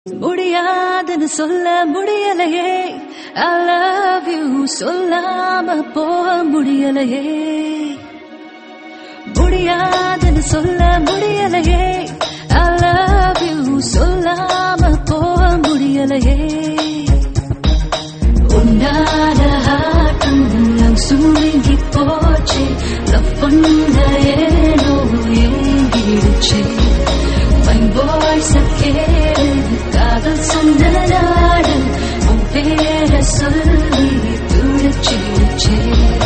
முடியாதுன்னு சொல்ல முடியலையே I love you சொல்லாம போக முடியலையே முடியாதுன்னு சொல்ல முடியலையே I love you சொல்லாம போக முடியலையே உன்னால ஹாட்டும் சுருங்கி போச்சு லவ் பண்ண